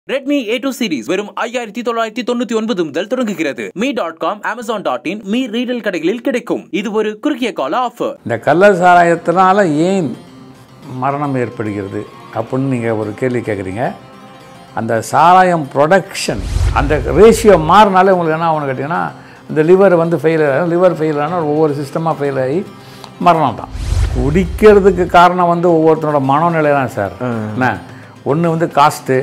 Redmi ஏ two series வெறும் ஐயாயிரத்தி தொள்ளாயிரத்தி தொண்ணூத்தி ஒன்பது முதல் தொடங்குகிறது Mi dot com Amazon dot in Mi retail கடைகளில் கிடைக்கும் இது ஒரு குறுகிய கால ஆஃபர் இந்த கள்ள சாராயத்தினால ஏன் மரணம் ஏற்படுகிறது அப்படின்னு நீங்கள் ஒரு கேள்வி கேட்குறீங்க அந்த சாராயம் ப்ரொடக்ஷன் அந்த ரேஷியோ மாறினாலே உங்களுக்கு என்ன ஆகணும்னு கேட்டிங்கன்னா இந்த லிவர் வந்து ஃபெயில் ஆகும் லிவர் ஃபெயில் ஆனால் ஒவ்வொரு சிஸ்டமாக ஃபெயில் ஆகி மரணம் தான் குடிக்கிறதுக்கு காரணம் வந்து ஒவ்வொருத்தனோட மனநிலை தான் சார் என்ன ஒன்று வந்து காஸ்ட்டு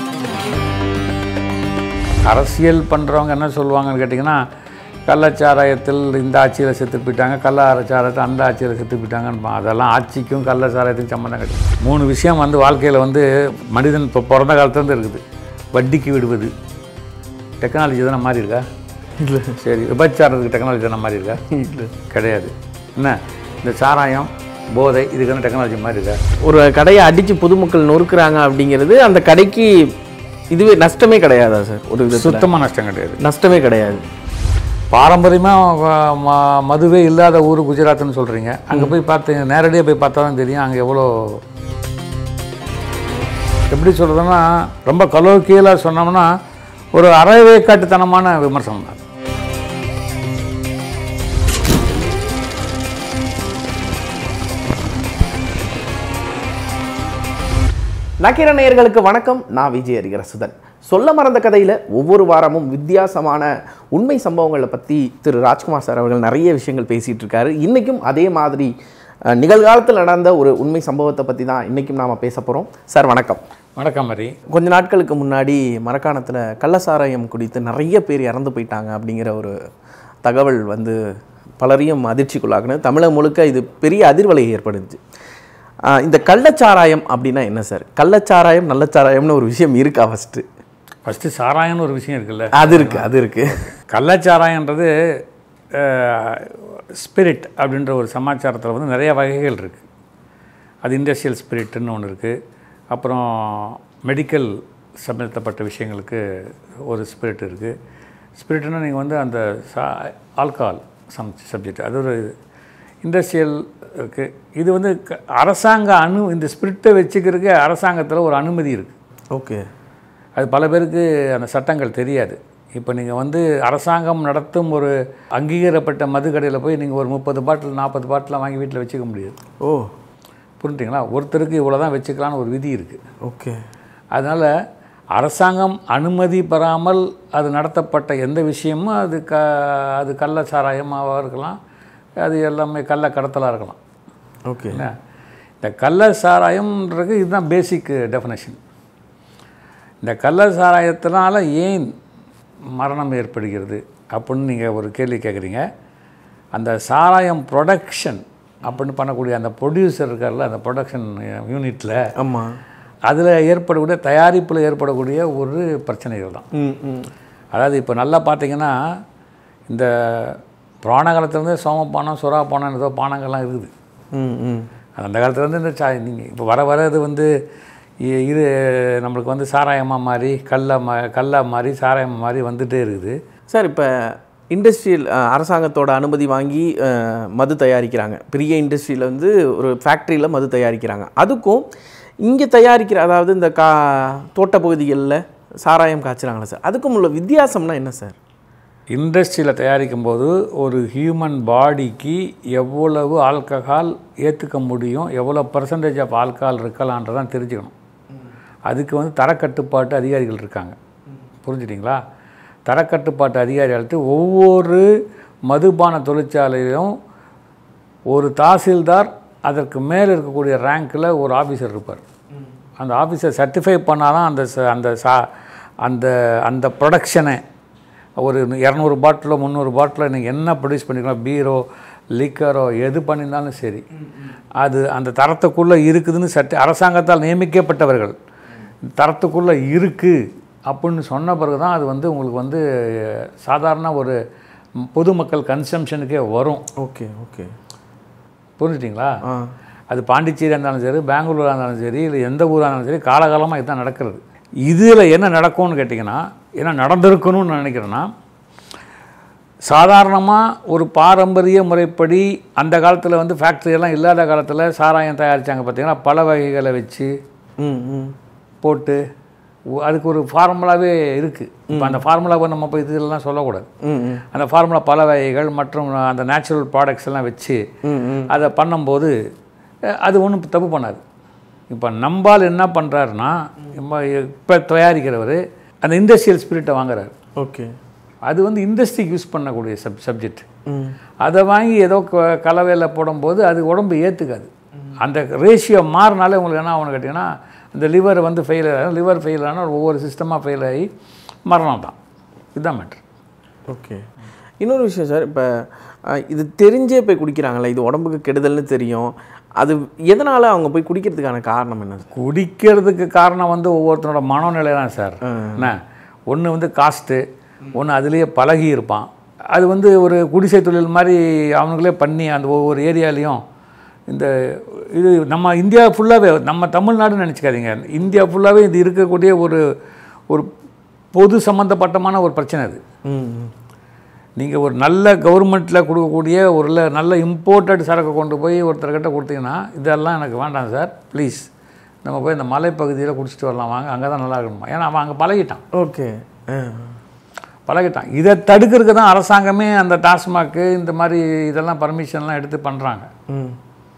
அரசியல் பண்ணுறவங்க என்ன சொல்லுவாங்கன்னு கேட்டிங்கன்னா கள்ளச்சாராயத்தில் இந்த ஆட்சியில் செத்து போயிட்டாங்க கள்ள சாராயத்தில் அந்த ஆட்சியில் செத்து போயிட்டாங்கன்னு அதெல்லாம் ஆட்சிக்கும் கள்ள சாராயத்துக்கும் சம்மந்தம் கிடையாது மூணு விஷயம் வந்து வாழ்க்கையில் வந்து மனிதன் இப்போ பிறந்த காலத்துலேருந்து இருக்குது வட்டிக்கு விடுவது டெக்னாலஜி தானே மாறி இருக்கா இல்லை சரி விபச்சாரத்துக்கு டெக்னாலஜி தானே மாறி இருக்கா இல்லை கிடையாது என்ன இந்த சாராயம் போதை இதுக்கான டெக்னாலஜி மாறி இருக்கா ஒரு கடையை அடிச்சு பொதுமக்கள் நொறுக்குறாங்க அப்படிங்கிறது அந்த கடைக்கு இதுவே நஷ்டமே கிடையாதா சார் ஒரு விதத்தில் சுத்தமாக நஷ்டம் கிடையாது நஷ்டமே கிடையாது பாரம்பரியமாக மதுவே இல்லாத ஊர் குஜராத்னு சொல்கிறீங்க அங்கே போய் பார்த்து நேரடியாக போய் பார்த்தா தான் தெரியும் அங்கே எவ்வளோ எப்படி சொல்கிறதுன்னா ரொம்ப கலோக்கியலாக சொன்னோம்னா ஒரு அறவேக்காட்டுத்தனமான விமர்சனம் தான் நக்கீர நேயர்களுக்கு வணக்கம் நான் விஜய் ஹரிகரசுதன் சொல்ல மறந்த கதையில் ஒவ்வொரு வாரமும் வித்தியாசமான உண்மை சம்பவங்களை பற்றி திரு ராஜ்குமார் சார் அவர்கள் நிறைய விஷயங்கள் பேசிகிட்டு இருக்காரு இன்றைக்கும் அதே மாதிரி அஹ், நிகழ்காலத்தில் நடந்த ஒரு உண்மை சம்பவத்தை பற்றி தான் இன்றைக்கும் நாம் பேச போகிறோம் சார் வணக்கம் வணக்கம் மாதிரி கொஞ்ச நாட்களுக்கு முன்னாடி மரக்காணத்தில் கள்ளசாராயம் குடித்து நிறைய பேர் இறந்து போயிட்டாங்க அப்படிங்கிற ஒரு தகவல் வந்து பலரையும் அதிர்ச்சிக்குள்ளாக்குனது தமிழகம் முழுக்க இது பெரிய அதிர்வலையை ஏற்படுத்துச்சு ஆஹ் இந்த கள்ளச்சாராயம் அப்படின்னா என்ன சார் கள்ளச்சாராயம் நல்லச்சாராயம்னு ஒரு விஷயம் இருக்கா ஃபஸ்ட்டு ஃபஸ்ட்டு சாராயம்னு ஒரு விஷயம் இருக்குல்ல அது இருக்குது அது இருக்குது கள்ளச்சாராயன்றது ஸ்பிரிட் அப்படின்ற ஒரு சமாச்சாரத்தில் வந்து நிறைய வகைகள் இருக்குது அது இண்டஸ்ட்ரியல் ஸ்பிரிட்டுன்னு ஒன்று இருக்குது அப்புறம் மெடிக்கல் சம்பந்தப்பட்ட விஷயங்களுக்கு ஒரு ஸ்பிரிட் இருக்குது ஸ்பிரிட்னா நீங்கள் வந்து அந்த சா ஆல்கஹால் சம் சப்ஜெக்ட் அது ஒரு இண்டஸ்ட்ரியல் இருக்குது இது வந்து க- அரசாங்க அனு இந்த ஸ்பிரிட்டை வச்சுக்கிறதுக்கு அரசாங்கத்தில் ஒரு அனுமதி இருக்குது ஓகே அது பல பேருக்கு அந்த சட்டங்கள் தெரியாது இப்போ நீங்கள் வந்து அரசாங்கம் நடத்தும் ஒரு அங்கீகரப்பட்ட மது கடையில் போய் நீங்கள் ஒரு முப்பது பாட்டில் நாற்பது பாட்டிலாம் வாங்கி வீட்டில் வச்சுக்க முடியாது ஓ புரிஞ்சுங்களா ஒருத்தருக்கு இவ்வளோ தான் வச்சுக்கலான்னு ஒரு விதி இருக்குது ஓகே அதனால் அரசாங்கம் அனுமதி பெறாமல் அது நடத்தப்பட்ட எந்த விஷயமும் அது க அது கள்ள சாராயமாக இருக்கலாம் அது எல்லாமே கள்ள கடத்தலாக இருக்கலாம் ஓகே என்ன இந்த கள்ள சாராயம்ன்றது இதுதான் பேசிக் டெஃபினேஷன் இந்த கள்ள சாராயத்தினால ஏன் மரணம் ஏற்படுகிறது அப்படின்னு நீங்கள் ஒரு கேள்வி கேட்குறீங்க அந்த சாராயம் ப்ரொடக்ஷன் அப்படின்னு பண்ணக்கூடிய அந்த ப்ரொடியூசர் இருக்கார்ல அந்த ப்ரொடக்ஷன் யூனிட்டில் ஆமாம் அதில் ஏற்படக்கூடிய தயாரிப்பில் ஏற்படக்கூடிய ஒரு பிரச்சனைகள் தான் ம் ம் அதாவது இப்போ நல்லா பார்த்தீங்கன்னா இந்த புராண காலத்துலேருந்தே சோமபானம் சுறாபானம் ஏதோ பானங்கள்லாம் இருக்குது ம் ம் அந்த காலத்துலேருந்து இந்த சா நீங்கள் இப்போ வர வர இது வந்து இ- இது நம்மளுக்கு வந்து சாராயமாக மாறி கல்ல மா கல்லா மாறி சாராயமாக மாறி வந்துகிட்டே இருக்குது சார் இப்போ இண்டஸ்ட்ரியல் அரசாங்கத்தோட அனுமதி வாங்கி அஹ், மது தயாரிக்கிறாங்க பெரிய இண்டஸ்ட்ரியில் வந்து ஒரு ஃபேக்ட்ரியில் மது தயாரிக்கிறாங்க அதுக்கும் இங்கே தயாரிக்கிற அதாவது இந்த கா தோட்ட பகுதிகளில் சாராயம் காய்ச்சுறாங்களே சார் அதுக்கும் உள்ள வித்தியாசம்னா என்ன சார் இண்டஸ்ட்ரியில் தயாரிக்கும் போது ஒரு ஹியூமன் பாடிக்கு எவ்வளவு ஆல்கஹால் ஏற்றுக்க முடியும் எவ்வளோ பர்சன்டேஜ் ஆஃப் ஆல்கஹால் இருக்கலான்றதான் தெரிஞ்சுக்கணும் அதுக்கு வந்து தரக்கட்டுப்பாட்டு அதிகாரிகள் இருக்காங்க புரிஞ்சுட்டிங்களா தரக்கட்டுப்பாட்டு அதிகாரிகள்ட்டு ஒவ்வொரு மதுபான தொழிற்சாலையிலும் ஒரு தாசில்தார் அதற்கு மேலே இருக்கக்கூடிய ரேங்க்கில் ஒரு ஆஃபீஸர் இருப்பார் அந்த ஆஃபீஸர் சர்டிஃபை பண்ணாதான் அந்த ச- அந்த சா அந்த அந்த ப்ரொடக்ஷனை ஒரு இரநூறு பாட்டிலோ முந்நூறு பாட்டிலோ நீங்கள் என்ன ப்ரொடியூஸ் பண்ணிக்கலாம் பீரோ லிக்கரோ எது பண்ணியிருந்தாலும் சரி அது அந்த தரத்துக்குள்ளே இருக்குதுன்னு சட்ட அரசாங்கத்தால் நியமிக்கப்பட்டவர்கள் தரத்துக்குள்ளே இருக்குது அப்படின்னு சொன்ன பிறகு தான் அது வந்து உங்களுக்கு வந்து சாதாரண ஒரு பொதுமக்கள் கன்சம்ஷனுக்கே வரும் ஓகே ஓகே புரிஞ்சுட்டிங்களா ஆ அது பாண்டிச்சேரியாக இருந்தாலும் சரி பெங்களூராக இருந்தாலும் சரி இல்லை எந்த ஊராக இருந்தாலும் சரி காலகாலமாக இதுதான் நடக்கிறது இதில் என்ன நடக்கும்னு கேட்டிங்கன்னா என்ன நடந்திருக்கணும்னு நான் நினைக்கிறேன்னா சாதாரணமாக ஒரு பாரம்பரிய முறைப்படி அந்த காலத்தில் வந்து factory எல்லாம் இல்லாத காலத்தில் சாராயம் தயாரித்தாங்க பார்த்தீங்கன்னா பல வகைகளை வச்சு ம் ம் போட்டு ஒ- அதுக்கு ஒரு ஃபார்முலாவே இருக்குது இப்போ அந்த ஃபார்முலாவை நம்ம போய் இதெல்லாம் சொல்லக்கூடாது ம் ம் அந்த ஃபார்முலா பல வகைகள் மற்றும் அந்த நேச்சுரல் ப்ராடக்ட்ஸ் எல்லாம் வச்சு அதை பண்ணும்போது அஹ், அது ஒன்றும் தப்பு பண்ணாது இப்போ நம்பால் என்ன பண்ணுறாருன்னா இப்போ தயாரிக்கிறவர் அந்த இண்டஸ்ட்ரியல் ஸ்பிரிட்டை வாங்குறாரு ஓகே அது வந்து இண்டஸ்ட்ரிக்கு யூஸ் பண்ணக்கூடிய சப் சப்ஜெக்ட் ம் அதை வாங்கி ஏதோ க- கலவையில் போடும்போது அது உடம்பு ஏற்றுக்காது அந்த ரேஷியோ மாறினாலே உங்களுக்கு என்ன ஆகணும் கேட்டிங்கன்னா இந்த லிவர் வந்து ஃபெயில் ஆகும் லிவர் ஃபெயில் ஆனால் ஒவ்வொரு சிஸ்டமாக ஃபெயில் ஆகி மரணம் தான் இதுதான் மேட்ரு ஓகே இன்னொரு விஷயம் சார் இப்போ இது தெரிஞ்சே போய் குடிக்கிறாங்களே இது உடம்புக்கு கெடுதல்னு தெரியும் அது எதனால் அவங்க போய் குடிக்கிறதுக்கான காரணம் என்ன சார் குடிக்கிறதுக்கு காரணம் வந்து ஒவ்வொருத்தனோட மனநிலை தான் சார் என்ன ஒன்று வந்து காஸ்ட்டு ஒன்று அதுலேயே பழகி இருப்பான் அது வந்து ஒரு குடிசை தொழில் மாதிரி அவனுங்களே பண்ணி அந்த ஒவ்வொரு ஏரியாலையும் இந்த இது நம்ம இந்தியா ஃபுல்லாகவே நம்ம தமிழ்நாடுன்னு நினச்சிக்காதீங்க இந்தியா ஃபுல்லாகவே இது இருக்கக்கூடிய ஒரு ஒரு பொது சம்மந்தப்பட்டமான ஒரு பிரச்சனை அது ம் நீங்கள் ஒரு நல்ல கவர்மெண்ட்டில் கொடுக்கக்கூடிய ஒரு ல- நல்ல இம்போர்ட்டட் சரக்கு கொண்டு போய் ஒருத்தர்கிட்ட கொடுத்தீங்கன்னா இதெல்லாம் எனக்கு வேண்டாம் சார் ப்ளீஸ் நம்ம போய் இந்த மலைப்பகுதியில் குடிச்சிட்டு வரலாம் வாங்க அங்கே தான் நல்லா இருக்கணுமா ஏன்னா அவன் அங்கே பழகிட்டான் ஓகே ஆ பழகிட்டான் இதை தடுக்கிறதுக்கு தான் அரசாங்கமே அந்த டாஸ்மாக்கு இந்த மாதிரி இதெல்லாம் பர்மிஷன்லாம் எடுத்து பண்ணுறாங்க ம்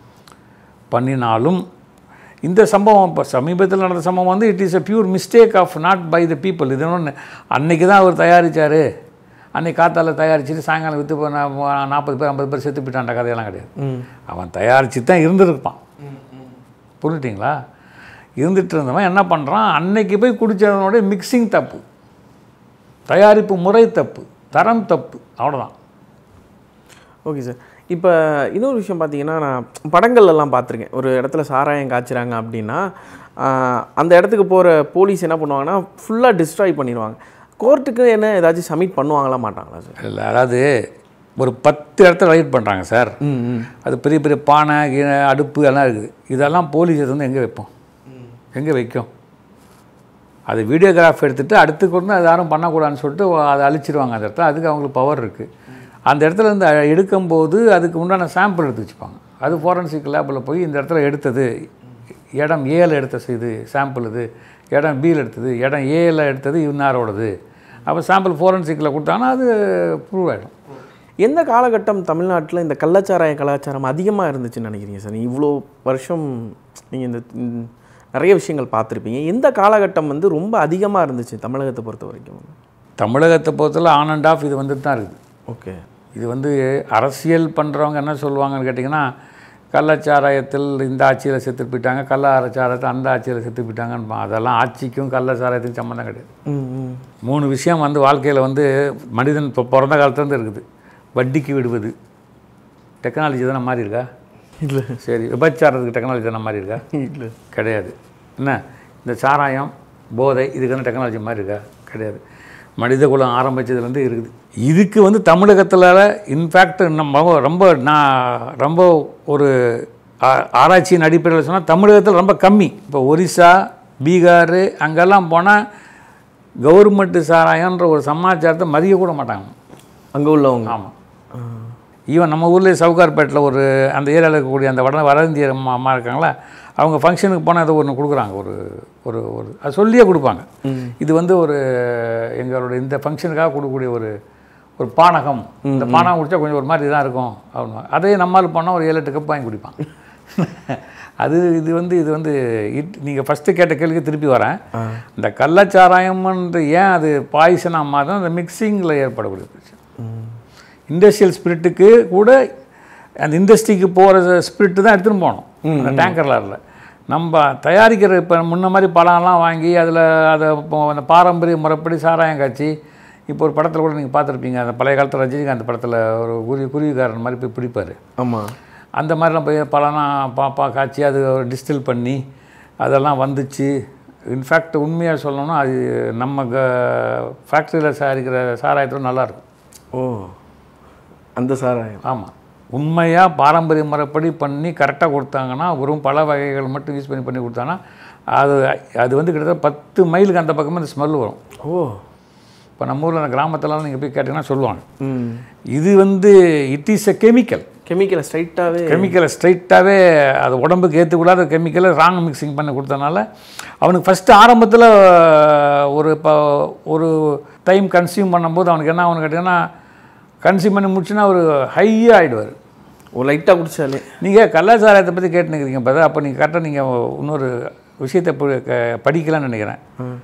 பண்ணினாலும் இந்த சம்பவம் இப்போ சமீபத்தில் நடந்த சம்பவம் வந்து it is a pure mistake of not by the people இது ஒன்று அன்னைக்கு தான் அவர் தயாரிச்சாரு அன்னைக்கு காத்தால தயாரிச்சுட்டு சாயங்காலம் விற்று போய் நாற்பது பேர் ஐம்பது பேர் செத்து போயிட்டான்ற கதையெல்லாம் கிடையாது ம் அவன் தயாரிச்சு தான் இருந்திருப்பான் புரிஞ்சுட்டிங்களா இருந்துட்டு இருந்தவன் என்ன பண்ணுறான் அன்னைக்கு போய் குடித்தவனுடைய மிக்சிங் தப்பு தயாரிப்பு முறை தப்பு தரம் தப்பு அவ்வளோதான் ஓகே சார் இப்போ இன்னொரு விஷயம் பார்த்தீங்கன்னா நான் படங்கள்ல எல்லாம் பார்த்துருக்கேன் ஒரு இடத்துல சாராயம் காய்ச்சுறாங்க அப்படின்னா ஆஹ், அந்த இடத்துக்கு போகிற போலீஸ் என்ன பண்ணுவாங்கன்னா ஃபுல்லாக டிஸ்ட்ராய் பண்ணிடுவாங்க கோர்ட்டுக்கு என்ன ஏதாச்சும் சப்மிட் பண்ணுவாங்களா மாட்டாங்களா சார் இல்லை அதாவது ஒரு பத்து இடத்துல ரைட் பண்ணுறாங்க சார் ம் ம் அது பெரிய பெரிய பானை கீனை அடுப்பு எல்லாம் இருக்குது இதெல்லாம் போலீஸ் எடுத்து வந்து எங்கே வைப்போம் எங்கே வைக்கும் அது வீடியோகிராஃப் எடுத்துகிட்டு அடுத்து கொண்டு அது யாரும் பண்ணக்கூடாதுன்னு சொல்லிட்டு அதை அழிச்சிருவாங்க அந்த இடத்துல அதுக்கு அவங்களுக்கு பவர் இருக்குது அந்த இடத்துல இருந்து அ- எடுக்கும்போது அதுக்கு உண்டான சாம்பிள் எடுத்து வச்சுப்பாங்க அது ஃபாரன்சிக் லேபில் போய் இந்த இடத்துல எடுத்தது இடம் ஏல எடுத்த இது சாம்பிள் இது இடம் பியில் எடுத்தது இடம் ஏல எடுத்தது இன்னாரோடது அப்போ சாம்பிள் ஃபோரன்சிக்கில் கொடுத்தாங்கன்னா அது ப்ரூவ் ஆகிடும் எந்த காலகட்டம் தமிழ்நாட்டில் இந்த கள்ளச்சாராய கலாச்சாரம் அதிகமாக இருந்துச்சுன்னு நினைக்கிறீங்க சார் இவ்வளோ வருஷம் நீங்கள் இந்த இந்த நிறைய விஷயங்கள் பார்த்துருப்பீங்க எந்த காலகட்டம் வந்து ரொம்ப அதிகமாக இருந்துச்சு தமிழகத்தை பொறுத்த வரைக்கும் தமிழகத்தை பொறுத்தல ஆன் அண்ட் ஆஃப் இது வந்துட்டு தான் இருக்குது ஓகே இது வந்து அரசியல் பண்ணுறவங்க என்ன சொல்லுவாங்கன்னு கேட்டிங்கன்னா கள்ளச்சாராயத்தில் இந்த ஆட்சியில் செத்து போயிட்டாங்க கள்ள சாராயத்தில் அந்த ஆட்சியில் செத்து போயிட்டாங்கன்னு அதெல்லாம் ஆட்சிக்கும் கள்ளச்சாராயத்துக்கும் சம்மந்தம் கிடையாது ம் ம் மூணு விஷயம் வந்து வாழ்க்கையில் வந்து மனிதன் இப்போ பிறந்த காலத்துலேருந்து இருக்குது வட்டிக்கு விடுவது டெக்னாலஜி தானே மாறி இருக்கா இல்லை சரி விபச்சாரத்துக்கு டெக்னாலஜி தானே மாறி இருக்கா இல்லை கிடையாது என்ன இந்த சாராயம் போதை இதுக்கான டெக்னாலஜி மாதிரி இருக்கா கிடையாது மனித குலம் ஆரம்பித்ததுலேருந்து இருக்குது இதுக்கு வந்து தமிழகத்தில் இன்ஃபேக்ட் நம்ம ரொம்ப நான் ரொம்ப ஒரு ஆ- ஆராய்ச்சியின் அடிப்படையில் சொன்னால் தமிழகத்தில் ரொம்ப கம்மி இப்போ ஒரிசா பீகார் அங்கெல்லாம் போனால் கவர்மெண்ட்டு சாராயன்ற ஒரு சமாச்சாரத்தை மதிய கூட மாட்டாங்க அங்கே உள்ளவங்க ஆமாம் ஈவன் நம்ம ஊர்லேயே சவுகார்பேட்டில் ஒரு அந்த ஏரியாவில் இருக்கக்கூடிய அந்த வட வட இந்திய அம்மா அம்மா இருக்காங்களா அவங்க ஃபங்க்ஷனுக்கு போனால் ஏதோ ஒன்று கொடுக்குறாங்க ஒரு ஒரு ஒரு அது சொல்லியே கொடுப்பாங்க இது வந்து ஒரு எங்களோட இந்த ஃபங்க்ஷனுக்காக கொடுக்கக்கூடிய ஒரு ஒரு பானகம் இந்த பானகம் குடிச்சா கொஞ்சம் ஒரு மாதிரி தான் இருக்கும் அப்படின்னு அதே நம்மால் போனால் ஒரு ஏழு எட்டு கப் வாங்கி குடிப்பான் அது இது வந்து இது வந்து இட் நீங்கள் ஃபஸ்ட்டு கேட்ட கேள்விக்கு திருப்பி வரேன் இந்த கள்ளச்சாராயம்ன்ற ஏன் அது பாய்சனாக மாறும் அந்த மிக்சிங்கில் ஏற்படக்கூடிய பிரச்சனை இண்டஸ்ட்ரியல் ஸ்பிரிட்டுக்கு கூட அந்த இண்டஸ்ட்ரிக்கு போகிற ஸ்பிரிட்டு தான் எடுத்துன்னு போகணும் அந்த டேங்கர் லாரில் நம்ம தயாரிக்கிற இப்போ முன்ன மாதிரி பழம்லாம் வாங்கி அதில் அதை இப்போ அந்த பாரம்பரிய முறைப்படி சாராயம் காய்ச்சி இப்போ ஒரு படத்தில் கூட நீங்கள் பார்த்துருப்பீங்க அந்த பழைய காலத்தில் ரஜினிகாந்த் படத்தில் ஒரு குருவி குருவிக்காரன் மாதிரி போய் பிடிப்பார் ஆமாம் அந்த மாதிரிலாம் போய் பழம்லாம் பாப்பா காய்ச்சி அது டிஸ்டில் பண்ணி அதெல்லாம் வந்துச்சு இன்ஃபேக்ட் உண்மையாக சொல்லணும்னா அது நம்ம க ஃபேக்ட்ரியில் சாரிக்கிற சாராயத்தோட நல்லாயிருக்கும் ஓ அந்த சாராயம் ஆமாம் உண்மையாக பாரம்பரிய முறைப்படி பண்ணி கரெக்டாக கொடுத்தாங்கன்னா வெறும் பல வகைகள் மட்டும் யூஸ் பண்ணி பண்ணி கொடுத்தாங்கன்னா அது அது வந்து கிட்டத்தட்ட பத்து மைலுக்கு அந்த பக்கமே அந்த ஸ்மெல் வரும் ஓ இப்போ நம்ம ஊரில் அந்த கிராமத்துலலாம் நீங்கள் போய் கேட்டிங்கன்னா சொல்லுவாங்க ம் இது வந்து இட் இஸ் எ கெமிக்கல் கெமிக்கலை ஸ்ட்ரைட்டாகவே கெமிக்கலை ஸ்ட்ரைட்டாகவே அது உடம்புக்கு ஏற்றுக்கூடாத கெமிக்கலை ராங் மிக்சிங் பண்ணி கொடுத்தனால அவனுக்கு ஃபஸ்ட்டு ஆரம்பத்தில் ஒரு இப்போ ஒரு டைம் கன்சியூம் பண்ணும்போது அவனுக்கு என்ன ஆகும்னு கேட்டிங்கன்னா கன்சியூம் பண்ணி முடிச்சுன்னா அவர் ஹையாக ஆகிடுவார் ஒரு லைட்டாக குடிச்சாலே நீங்கள் கலாச்சாரத்தை பற்றி கேட்டுனுக்கிறீங்க பார்த்தா அப்போ நீங்கள் கரெக்டாக நீங்கள் இன்னொரு விஷயத்தை பு- க- படிக்கலாம்னு நினைக்கிறேன்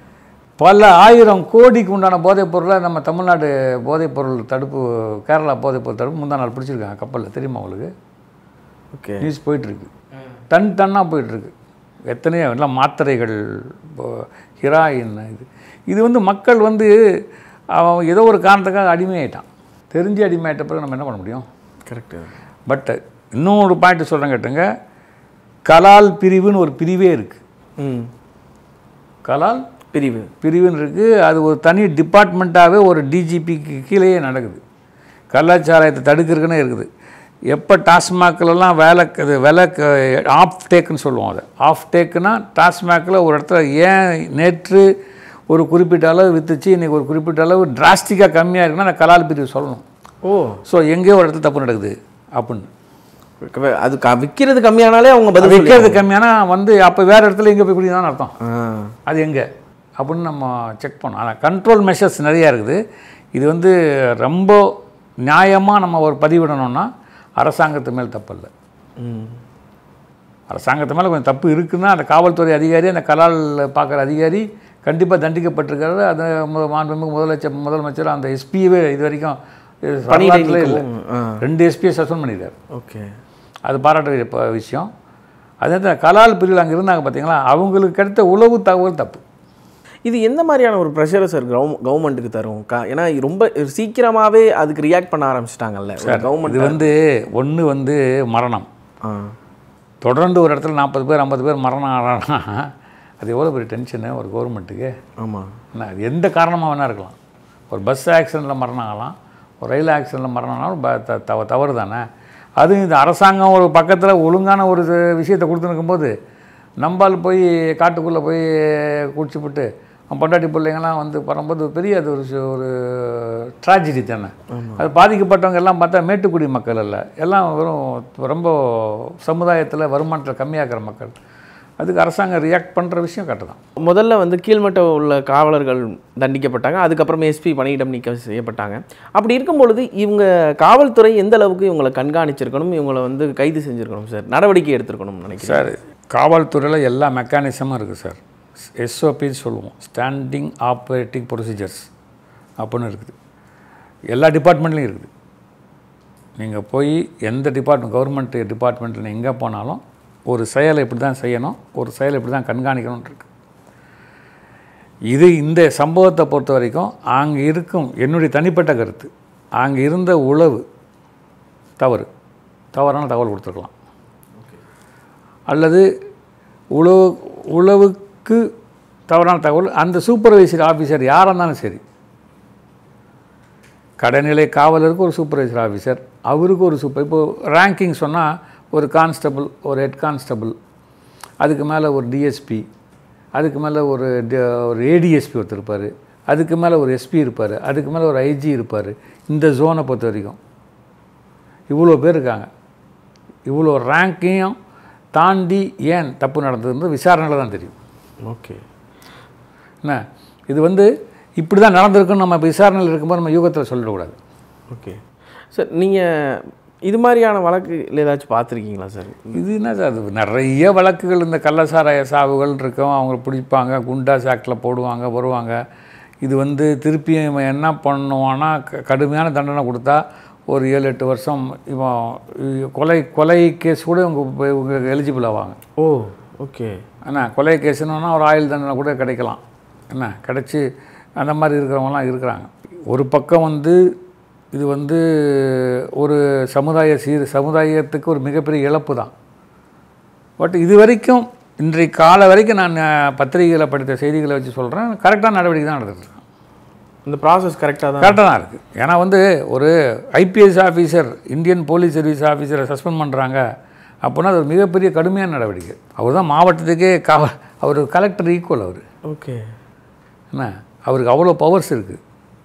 பல ஆயிரம் கோடிக்கு உண்டான போதைப் பொருளை நம்ம தமிழ்நாடு போதைப் பொருள் தடுப்பு கேரளா போதைப் பொருள் தடுப்பு முந்தா நாள் பிடிச்சிருக்காங்க கப்பலில் தெரியுமா உங்களுக்கு ஓகே நியூஸ் போயிட்டுருக்கு டன் டன்னாக போயிட்டுருக்கு எத்தனையோ எல்லாம் மாத்திரைகள் ஹிராயின் இது இது வந்து மக்கள் வந்து அவன் ஏதோ ஒரு காரணத்துக்காக அடிமையாயிட்டான் தெரிஞ்சு அடிமையாயிட்ட பிறகு நம்ம என்ன பண்ண முடியும் கரெக்டு பட் இன்னொரு பாயிண்ட் சொல்கிறேன் கேட்டுங்க கலால் பிரிவுன்னு ஒரு பிரிவே இருக்குது ம் கலால் பிரிவு பிரிவுன்னு இருக்குது அது ஒரு தனி டிபார்ட்மெண்ட்டாகவே ஒரு டிஜிபிக்கு கீழேயே நடக்குது கலாச்சாரத்தை தடுக்கிறதுக்குன்னு இருக்குது எப்போ டாஸ்மாக்லலாம் வேலை இது விலை ஆஃப் டேக்குன்னு சொல்லுவோம் அதை ஆஃப் டேக்குனா டாஸ்மாகில் ஒரு இடத்துல ஏன் நேற்று ஒரு குறிப்பிட்ட அளவு வித்துச்சு இன்றைக்கி ஒரு குறிப்பிட்ட அளவு டிராஸ்டிக்காக கம்மியாக இருக்குன்னா அந்த கலால் பிரிவு சொல்லணும் ஓ ஸோ எங்கேயோ ஒரு இடத்துல தப்பு நடக்குது அப்படின்னு அது க- விக்கிறது கம்மியானாலே அவங்க பதில் சொல்லி- விற்கிறது கம்மியானா வந்து அப்போ வேறு இடத்துல எங்கே போய் குடிதான் அர்த்தம் ஆ அது எங்கே அப்படின்னு நம்ம செக் பண்ணோம் ஆனால் கண்ட்ரோல் மெஷர்ஸ் நிறையா இருக்குது இது வந்து ரொம்ப நியாயமாக நம்ம ஒரு பதிவிடணும்னா அரசாங்கத்து மேல் தப்பு இல்லை ம் அரசாங்கத்து மேலே கொஞ்சம் தப்பு இருக்குன்னா அந்த காவல்துறை அதிகாரி அந்த கலால் பார்க்குற அதிகாரி கண்டிப்பாக தண்டிக்கப்பட்டிருக்கிறது அது மு- மாண்புமிகு முதலமைச்சர் முதலமைச்சர் அந்த எஸ்பியவே இது வரைக்கும் இது பணியிடை வரலாற்றிலே இல்லை நீக்கவும், ஆ. ரெண்டு எஸ்பியை சஸ்பெண்ட் பண்ணியிருக்காரு ஓகே அது பாராட்ட வேண்டிய ப- விஷயம் அதே தான் கலால் பிரிவில் அங்கே இருந்தாங்க பார்த்தீங்களா அவங்களுக்கு கிடைத்த உளவு தகவல் தப்பு இது எந்த மாதிரியான ஒரு ப்ரெஷரை சார் கவர்மெண்ட் கவர்மெண்ட்டுக்கு தரும் கா ஏன்னா ரொம்ப சீக்கிரமாகவே அதுக்கு ரியாக்ட் பண்ண ஆரம்பிச்சிட்டாங்கல்ல கவர்மெண்ட் இது வந்து ஒன்று வந்து மரணம் ஆ தொடர்ந்து ஒரு இடத்துல நாற்பது பேர் ஐம்பது பேர் மரணம் ஆகிறான்னா அது எவ்வளோ பெரிய டென்ஷனு ஒரு கவர்மெண்ட்டுக்கு ஆமாம் என்ன அது எந்த காரணமாக வேணால் இருக்கலாம் ஒரு பஸ் ஆக்சிடெண்ட்டில் மரணம் ஆகலாம் ஒரு ரயில் ஆக்சிடெண்ட்டில் மரணம் ஆனாலும் ப- த- தவ தவறு தானே அதுவும் இந்த அரசாங்கம் ஒரு பக்கத்தில் ஒழுங்கான ஒரு இது விஷயத்தை கொடுத்துருக்கும்போது நம்பால் போய் காட்டுக்குள்ளே போய் குடிச்சுப்புட்டு அவன் பொண்டாட்டி பிள்ளைங்கள்லாம் வந்து வரும்போது பெரிய அது ஒரு சு- ஒரு ட்ராஜடி தானே அது பாதிக்கப்பட்டவங்க எல்லாம் பார்த்தா மேட்டுக்குடி மக்கள் அல்ல எல்லாம் வெறும் ரொம்ப சமுதாயத்தில் வருமானத்தில் கம்மியாகிற மக்கள் அதுக்கு அரசாங்கம் ரியாக்ட் பண்ணுற விஷயம் கரெக்டு தான் முதல்ல வந்து கீழ்மட்ட உள்ள காவலர்கள் தண்டிக்கப்பட்டாங்க அதுக்கப்புறம் எஸ்பி பணியிடம் நீக்கம் செய்யப்பட்டாங்க அப்படி இருக்கும் பொழுது இவங்க காவல்துறை எந்த அளவுக்கு இவங்களை கண்காணிச்சிருக்கணும் இவங்களை வந்து கைது செஞ்சிருக்கணும் சார் நடவடிக்கை எடுத்திருக்கணும்னு நினைக்கிறேன் சார் காவல்துறையில் எல்லா மெக்கானிசமும் இருக்குது சார் எஸ்ஓபின்னு சொல்லுவோம் ஸ்டாண்டிங் ஆப்ரேட்டிங் ப்ரொசீஜர்ஸ் அப்படின்னு இருக்குது எல்லா டிபார்ட்மெண்ட்லையும் இருக்குது நீங்கள் போய் எந்த டிபார்ட்மெண்ட் கவர்மெண்ட் டிபார்ட்மெண்ட்டில் எங்கே போனாலும் ஒரு செயலை இப்படி தான் செய்யணும் ஒரு செயலை இப்படி தான் கண்காணிக்கணும்னு இருக்கு இது இந்த சம்பவத்தை பொறுத்த வரைக்கும் அங்கே இருக்கும் என்னுடைய தனிப்பட்ட கருத்து அங்கே இருந்த உளவு தவறு தவறான தகவல் கொடுத்துருக்கலாம் அல்லது உளவு உளவுக்கு தவறான தகவல் அந்த சூப்பர்வைசர் ஆஃபீஸர் யாராக இருந்தாலும் சரி கடைநிலை காவலருக்கு ஒரு சூப்பர்வைசர் ஆஃபீஸர் அவருக்கு ஒரு சூப்பர் இப்போ ரேங்கிங் சொன்னால் ஒரு கான்ஸ்டபிள் ஒரு ஹெட் கான்ஸ்டபிள் அதுக்கு மேலே ஒரு டிஎஸ்பி அதுக்கு மேலே ஒரு டி- ஒரு ஏடிஎஸ்பி ஒருத்தர் இருப்பார் அதுக்கு மேலே ஒரு எஸ்பி இருப்பார் அதுக்கு மேலே ஒரு ஐஜி இருப்பார் இந்த ஜோனை பொறுத்த வரைக்கும் இவ்வளோ பேர் இருக்காங்க இவ்வளோ ரேங்கையும் தாண்டி ஏன் தப்பு நடந்ததுன்னு விசாரணையில் தான் தெரியும் ஓகே என்ன இது வந்து இப்படி தான் நடந்திருக்குன்னு நம்ம விசாரணையில் இருக்கும்போது நம்ம யூகத்தில் சொல்லிடக்கூடாது ஓகே சார் நீங்கள் இது மாதிரியான வழக்கு ஏதாச்சும் பார்த்துருக்கீங்களா சார் இது என்ன சார் அது நிறைய வழக்குகள் இந்த கள்ளசாராய சாவுகள் இருக்கும் அவங்க பிடிப்பாங்க குண்டாஸ் ஆக்டில் போடுவாங்க வருவாங்க இது வந்து திருப்பி இவன் என்ன பண்ணுவான்னா க- கடுமையான தண்டனை கொடுத்தா ஒரு ஏழு எட்டு வருஷம் இவன் இ- கொலை கொலை கேஸ் கூட இவங்க இப்ப இவங்க எலிஜிபிள் ஆவாங்க ஓ ஓகே என்ன கொலை கேஸ்னுன்னா ஒரு ஆயுள் தண்டனை கூட கிடைக்கலாம் என்ன கிடைச்சி அந்த மாதிரி இருக்கிறவங்கலாம் இருக்கிறாங்க ஒரு பக்கம் வந்து இது வந்து ஒரு சமுதாய சீர் சமுதாயத்துக்கு ஒரு மிகப்பெரிய இழப்பு தான் பட் இது வரைக்கும் இன்றைய கால வரைக்கும் நான் பத்திரிகையில் படித்த செய்திகளை வச்சு சொல்கிறேன் கரெக்டான நடவடிக்கை தான் நடந்துட்டு இருக்கு. இந்த ப்ராசஸ் கரெக்டாக தான் கரெக்டாக தான் இருக்குது ஏன்னா வந்து ஒரு IPS officer Indian police service ஆஃபீஸரை சஸ்பெண்ட் பண்ணுறாங்க அப்படின்னா அது ஒரு மிகப்பெரிய கடுமையான நடவடிக்கை அவர் தான் மாவட்டத்துக்கே காவ அவர் கலெக்டர் ஈக்குவல் அவர் ஓகே என்ன அவருக்கு அவ்வளோ பவர்ஸ் இருக்குது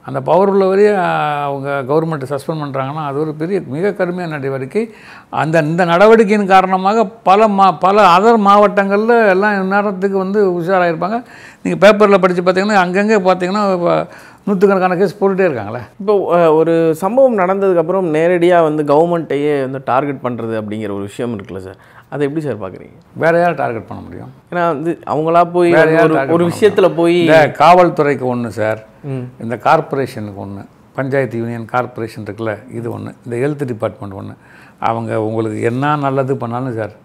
அந்த பவர் உள்ளவரையே அவங்க கவர்மெண்ட் சஸ்பெண்ட் பண்ணுறாங்கன்னா அது ஒரு பெரிய மிக கடுமையான நடவடிக்கை அந்த இந்த நடவடிக்கையின் காரணமாக பல மா பல அதர் மாவட்டங்களில் எல்லாம் நேரத்துக்கு வந்து உஷாராயிருப்பாங்க நீங்கள் பேப்பரில் படித்து பார்த்தீங்கன்னா அங்கங்கே பார்த்தீங்கன்னா இப்ப நூற்றுக்கணக்கான கேஸ் போட்டுகிட்டே இருக்காங்களே இப்போ அஹ், ஒரு சம்பவம் நடந்ததுக்கப்புறம் நேரடியாக வந்து கவர்மெண்ட்டையே வந்து டார்கெட் பண்ணுறது அப்படிங்கிற ஒரு விஷயம் இருக்குல்ல சார் அதை எப்படி சார் பார்க்குறீங்க வேற யார் டார்கெட் பண்ண முடியும் ஏன்னா வந்து அவங்களா போய் வேற யார் ஒரு target ஒரு பண்ண விஷயத்தில் போய் இந்த காவல்துறைக்கு ஒன்று சார் இந்த கார்ப்பரேஷனுக்கு ஒன்று பஞ்சாயத்து யூனியன் கார்ப்பரேஷன் இருக்குல்ல இது ஒன்று இந்த ஹெல்த் டிபார்ட்மெண்ட் ஒன்று அவங்க உங்களுக்கு என்ன நல்லது பண்ணாலும் சார்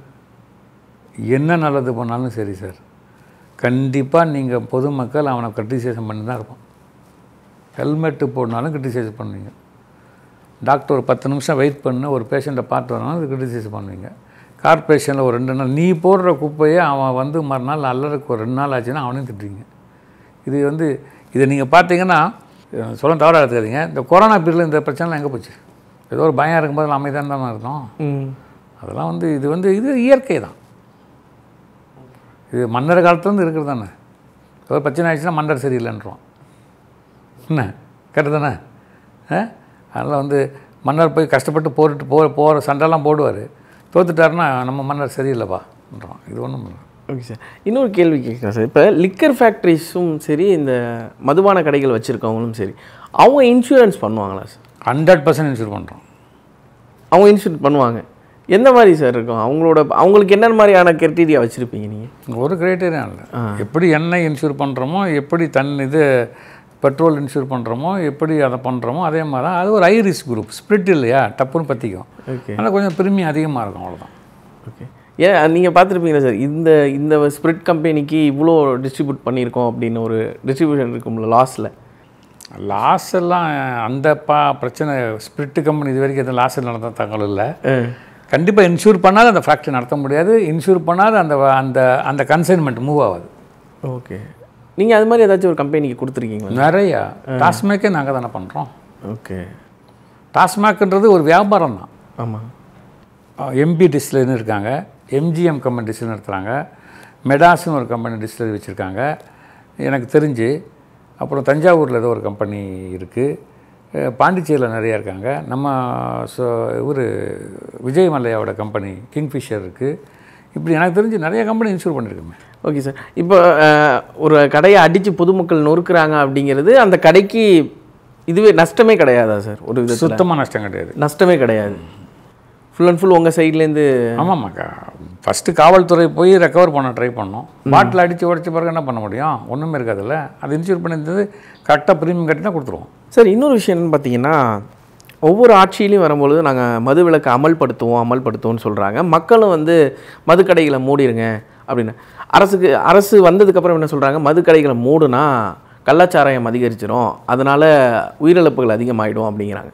என்ன நல்லது பண்ணாலும் சரி சார் கண்டிப்பாக நீங்கள் பொதுமக்கள் அவனை கிரிட்டிசைசம் பண்ணி தான் இருப்பான் ஹெல்மெட்டு போடனாலும் கிரிட்டிசைஸ் பண்ணுவீங்க டாக்டர் ஒரு பத்து நிமிஷம் வெயிட் பண்ணு ஒரு பேஷண்ட்டை பார்த்து வரனாலும் அது கிரிட்டிசைஸ் பண்ணுவீங்க கார்ப்பரேஷனில் ஒரு ரெண்டு நாள் நீ போடுற குப்பையை அவன் வந்து மறுநாள் அல்லறக்கு ஒரு ரெண்டு நாள் ஆச்சுன்னா அவனையும் திட்டுவீங்க இது வந்து இதை நீங்கள் பார்த்தீங்கன்னா அஹ் சொல்ல தவறாக எடுத்துக்காதீங்க இந்த கொரோனா பீரியடில் இந்த பிரச்சனைலாம் எங்கே போச்சு ஏதோ ஒரு பயம் இருக்கும்போது நம்ம அமைதியாக தான் இருந்தோம் ம் அதெல்லாம் வந்து இது வந்து இது இயற்கை தான் இது மன்னர் காலத்துலேருந்து இருக்கிறது தானே ஏதோ பிரச்சனை ஆயிடுச்சுன்னா மன்னர் சரியில்லைன்றோம் என்ன கரெக்டு தானே ஆ அதனால் வந்து மன்னர் போய் கஷ்டப்பட்டு போட்டுட்டு போ போகிற சண்டைலாம் போடுவார் தோத்துட்டாருன்னா நம்ம மன்னர் சரியில்லைப்பான்றோம் இது ஒன்றும் இல்லை ஓகே சார் இன்னொரு கேள்வி கேட்குறேன் சார் இப்போ லிக்கர் ஃபேக்ட்ரிஸும் சரி இந்த மதுபான கடைகள் வச்சுருக்கவங்களும் சரி அவங்க இன்சூரன்ஸ் பண்ணுவாங்களா சார் ஹண்ட்ரட் பர்சன்ட் இன்சூர் பண்ணுறோம் அவங்க இன்சூரன்ஸ் பண்ணுவாங்க எந்த மாதிரி சார் இருக்கும் அவங்களோட அவங்களுக்கு என்ன மாதிரியான கிரைட்டீரியா வச்சுருப்பீங்க நீங்கள் ஒரு கிரைட்டீரியா இல்லை எப்படி எண்ணெய் இன்சூர் பண்ணுறோமோ எப்படி தன் இது பெட்ரோல் இன்சூர் பண்ணுறோமோ எப்படி அதை பண்ணுறோமோ அதே மாதிரி தான் அது ஒரு ஹை ரிஸ்க் குரூப் ஸ்ப்ரிட் இல்லையா டப்புன்னு பற்றிக்கும் ஓகே ஆனால் கொஞ்சம் பிரீமியம் அதிகமாக இருக்கும் அவ்வளோதான் ஓகே ஏன் நீங்கள் பார்த்துருப்பீங்களா சார் இந்த இந்த ஸ்பிரிட் கம்பெனிக்கு இவ்வளோ டிஸ்ட்ரிபியூட் பண்ணியிருக்கோம் அப்படின்னு ஒரு டிஸ்ட்ரிபியூஷன் இருக்கும்ல லாஸில் லாஸ் எல்லாம் அந்த பா பிரச்சனை ஸ்பிரிட் கம்பெனி இது வரைக்கும் எதுவும் லாஸ் நடந்த தகவல் இல்லை கண்டிப்பாக இன்சூர் பண்ணாத அந்த ஃபேக்ட்ரி நடத்த முடியாது இன்சூர் பண்ணாத அந்த அந்த அந்த கன்சைன்மெண்ட் மூவ் ஆகாது ஓகே நீங்கள் அது மாதிரி ஏதாச்சும் ஒரு கம்பெனிக்கு கொடுத்துருக்கீங்களா நிறையா டாஸ்மேக்கே நாங்கள் தானே பண்ணுறோம் ஓகே டாஸ்மாக்ன்றது ஒரு வியாபாரம் தான் ஆமாம் எம்பி டிஸ்டிலரின்னு இருக்காங்க எம்ஜிஎம் கம்பெனி டிஸ்டில் நடத்துகிறாங்க மெடாஸ்னு ஒரு கம்பெனி டிஸ்டிலரி வச்சுருக்காங்க எனக்கு தெரிஞ்சு அப்புறம் தஞ்சாவூரில் ஏதோ ஒரு கம்பெனி இருக்குது பாண்டிச்சேரியில் நிறையா இருக்காங்க நம்ம ஸோ இவர் விஜய் மல்லையாவோட கம்பெனி கிங்ஃபிஷர் இருக்குது இப்படி எனக்கு தெரிஞ்சு நிறைய கம்பெனி இன்சூர் பண்ணியிருக்கோமே ஓகே சார் இப்போ அஹ், ஒரு கடையை அடித்து பொதுமக்கள் நொறுக்குறாங்க அப்படிங்கிறது அந்த கடைக்கு இதுவே நஷ்டமே கிடையாதா சார் ஒரு விதத்தில் சுத்தமாக நஷ்டம் கிடையாது நஷ்டமே கிடையாது ஃபுல் அண்ட் ஃபுல் உங்கள் சைட்லேருந்து ஆமாம்மாக்கா ஃபஸ்ட்டு காவல்துறை போய் ரெக்கவர் பண்ண ட்ரை பண்ணோம் பாட்டில் அடித்து உடச்ச பிறகு என்ன பண்ண முடியும் ஒன்றுமே இருக்காதுல்ல அது இன்சூர் பண்ணியிருந்தது கரெக்டாக ப்ரீமியம் கட்டினா கொடுத்துருவோம் சார் இன்னொரு விஷயம் என்னன்னு பார்த்தீங்கன்னா ஒவ்வொரு ஆட்சியிலையும் வரும்பொழுது நாங்கள் மது விலக்கு அமல்படுத்துவோம் அமல்படுத்துவோம்னு சொல்கிறாங்க மக்களும் வந்து மதுக்கடைகளை மூடிடுங்க அப்படின்னு அரசுக்கு அரசு வந்ததுக்கப்புறம் என்ன சொல்கிறாங்க மதுக்கடைகளை மூடுனா கள்ளச்சாராயம் அதிகரிச்சிடும் அதனால் உயிரிழப்புகள் அதிகமாகிடும் அப்படிங்கிறாங்க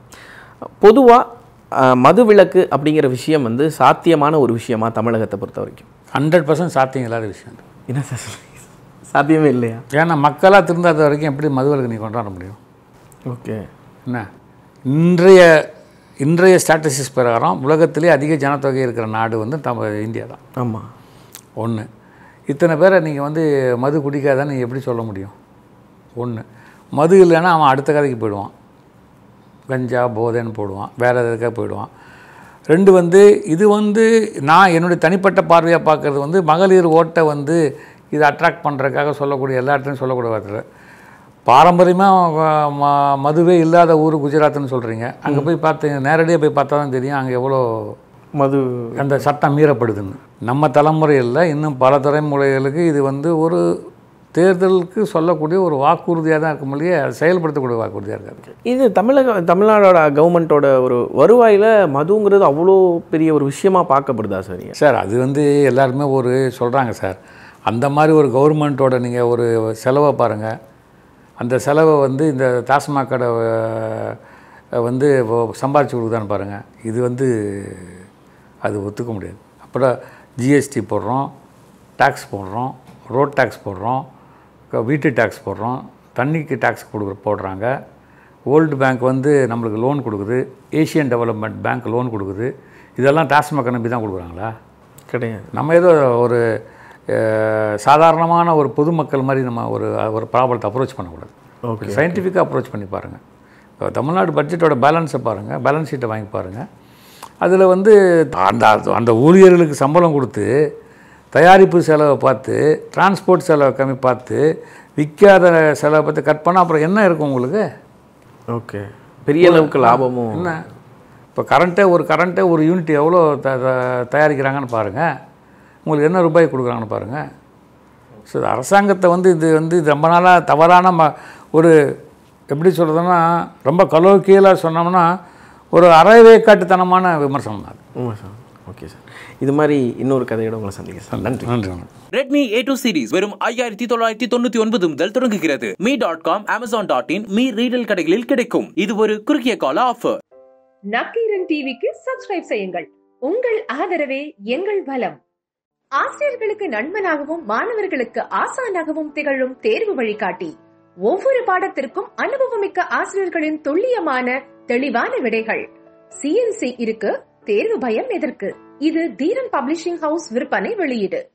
பொதுவாக மது விலக்கு அப்படிங்கிற விஷயம் வந்து சாத்தியமான ஒரு விஷயமா தமிழகத்தை பொறுத்த வரைக்கும் ஹண்ட்ரட் பர்சன்ட் சாத்தியம் இல்லாத விஷயம் அது. என்ன சார் சாத்தியமே இல்லையா ஏன்னா மக்களாக திருந்தாத வரைக்கும் எப்படி மதுவிலக்கு நீ கொண்டாட முடியும் ஓகே என்ன இன்றைய இன்றைய ஸ்டாட்டிஸ்டிக்ஸ் பிரகாரம் உலகத்திலே அதிக ஜனத்தொகை இருக்கிற நாடு வந்து நம்ம இந்தியா தான் ஆமாம் ஒன்று இத்தனை பேரை நீங்கள் வந்து மது குடிக்காதான்னு நீங்கள் எப்படி சொல்ல முடியும் ஒன்று மது இல்லைன்னா அவன் அடுத்த கதைக்கு போயிடுவான் கஞ்சா போதைன்னு போடுவான் வேறு எதுக்காக போயிடுவான் ரெண்டு வந்து இது வந்து நான் என்னுடைய தனிப்பட்ட பார்வையாக பார்க்குறது வந்து மகளிர் ஓட்டை வந்து இதை அட்ராக்ட் பண்ணுறதுக்காக சொல்லக்கூடிய எல்லா இடத்துலையும் சொல்லக்கூடிய வார்த்தை பாரம்பரியமாக ம மதுவே இல்லாத ஊர் குஜராத்னு சொல்கிறீங்க அங்கே போய் பார்த்து நேரடியாக போய் பார்த்தா தான் தெரியும் அங்கே எவ்வளோ மது அந்த சட்டம் மீறப்படுதுன்னு நம்ம தலைமுறையில் இன்னும் பல தலைமுறைகளுக்கு இது வந்து ஒரு தேர்தலுக்கு சொல்லக்கூடிய ஒரு வாக்குறுதியாக தான் இருக்கும் இல்லையே அதை செயல்படுத்தக்கூடிய வாக்குறுதியாக இருக்காது இது தமிழக தமிழ்நாடோட கவர்மெண்ட்டோட ஒரு வருவாயில் மதுங்கிறது அவ்வளோ பெரிய ஒரு விஷயமா பார்க்கப்படுதா சார் சார் அது வந்து எல்லாருமே ஒரு சொல்கிறாங்க சார் அந்த மாதிரி ஒரு கவர்மெண்ட்டோட நீங்கள் ஒரு செலவை பாருங்கள் அந்த செலவை வந்து இந்த டாஸ்மாக் கடை அஹ், வந்து இப்போ சம்பாரிச்சு கொடுக்குதான்னு பாருங்கள் இது வந்து அது ஒத்துக்க முடியாது அப்புறம் ஜிஎஸ்டி போடுறோம் டேக்ஸ் போடுறோம் ரோட் டேக்ஸ் போடுறோம் க- வீட்டு டேக்ஸ் போடுறோம் தண்ணிக்கு டேக்ஸ் கொடுக்குற போடுறாங்க வேர்ல்டு பேங்க் வந்து நம்மளுக்கு லோன் கொடுக்குது ஏஷியன் டெவலப்மெண்ட் பேங்க் லோன் கொடுக்குது இதெல்லாம் டாஸ்மாக் நம்பி தான் கொடுக்குறாங்களா கிடையாது நம்ம ஏதோ ஒரு அஹ், சாதாரணமான ஒரு பொதுமக்கள் மாதிரி நம்ம ஒரு ஒரு ப்ராப்ளத்தை அப்ரோச் பண்ணக்கூடாது ஓகே சயின்டிஃபிக்காக அப்ரோச் பண்ணி பாருங்கள் இப்போ தமிழ்நாடு பட்ஜெட்டோட பேலன்ஸை பாருங்கள் பேலன்ஸ் ஷீட்டை வாங்கி பாருங்கள் அதில் வந்து அந்த அந்த ஊழியர்களுக்கு சம்பளம் கொடுத்து தயாரிப்பு செலவை பார்த்து டிரான்ஸ்போர்ட் செலவை கம்மி பார்த்து விற்காத செலவை பார்த்து கட் பண்ணால் அப்புறம் என்ன இருக்கும் உங்களுக்கு ஓகே பெரிய அளவுக்கு லாபமும் என்ன இப்போ கரண்ட்டே ஒரு கரண்ட்டே ஒரு யூனிட் எவ்வளோ த த- தயாரிக்கிறாங்கன்னு பாருங்கள் உங்களுக்கு என்ன ரூபாய் கொடுக்குறாங்கன்னு பாருங்கள் ஸோ இது அரசாங்கத்தை வந்து இது வந்து இது ரொம்ப நாளாக தவறான ம ஒரு எப்படி சொல்கிறதுன்னா ரொம்ப கலோக்கியலாக சொன்னோம்னா ஒரு அறவேக்காட்டுத்தனமான விமர்சனம் தான் அது உண்மை சார் ஓகே சார் இது மாதிரி இன்னொரு கதையோட உங்களை சந்திக்கிறேன் சார் நன்றி நன்றி வணக்கம் ரெட்மி ஏ டூ சீரிஸ் வெறும் ஐயாயிரத்தி தொள்ளாயிரத்தி தொண்ணூத்தி ஒன்பது முதல் தொடங்குகிறது Mi dot com Amazon dot in Mi retail கடைகளில் கிடைக்கும் இது ஒரு குறுகிய கால ஆஃபர் நக்கீரன் டிவிக்கு சப்ஸ்கிரைப் செய்யுங்கள் உங்கள் ஆதரவே எங்கள் பலம் ஆசிரியர்களுக்கு நண்பனாகவும் மாணவர்களுக்கு ஆசானாகவும் திகழும் தேர்வு வழிகாட்டி ஒவ்வொரு பாடத்திற்கும் அனுபவமிக்க ஆசிரியர்களின் துல்லியமான தெளிவான விடைகள் சிஎன்சி இருக்கு தேர்வு பயம் எதற்கு இது தீரன் பப்ளிஷிங் ஹவுஸ் விற்பனை வெளியீடு